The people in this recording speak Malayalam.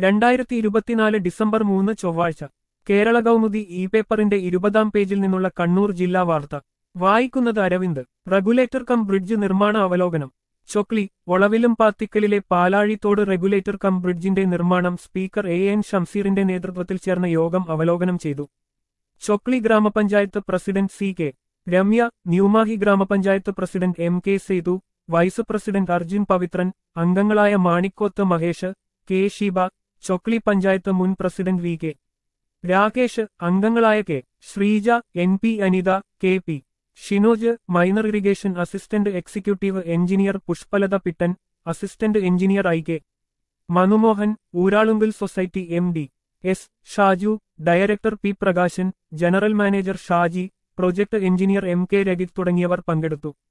രണ്ടായിരത്തി ഇരുപത്തിനാല് ഡിസംബർ മൂന്ന് ചൊവ്വാഴ്ച കേരള കൗമുദി ഇ പേപ്പറിന്റെ ഇരുപതാം പേജിൽ നിന്നുള്ള കണ്ണൂർ ജില്ലാ വാർത്ത വായിക്കുന്നത് അരവിന്ദ് റെഗുലേറ്റർ കം ബ്രിഡ്ജ് നിർമ്മാണ അവലോകനം ചൊക്ലി ഒളവിലും പാത്തിക്കലിലെ പാലാഴിത്തോട് റെഗുലേറ്റർ കം ബ്രിഡ്ജിന്റെ നിർമ്മാണം സ്പീക്കർ എ എൻ ഷംസീറിന്റെ നേതൃത്വത്തിൽ ചേർന്ന യോഗം അവലോകനം ചെയ്തു ചൊക്ലി ഗ്രാമപഞ്ചായത്ത് president C K Ramya Newmahe ഗ്രാമപഞ്ചായത്ത് president M K Sethu vice president Arjun Pavithran അംഗങ്ങളായ മാണിക്കോത്ത് മഹേഷ് കെ ഷീബ ചൊക്ലി പഞ്ചായത്ത് മുൻ പ്രസിഡന്റ് വി കെ രാകേഷ് അംഗങ്ങളായ K Sreeja N P Anitha K P Shinoj minor irrigation assistant executive engineer Pushpalatha Pittan assistant engineer I K Manumohan Uralungal society M D S Shaju director P Prakashan general manager Shaji project engineer M K Ragith തുടങ്ങിയവർ പങ്കെടുത്തു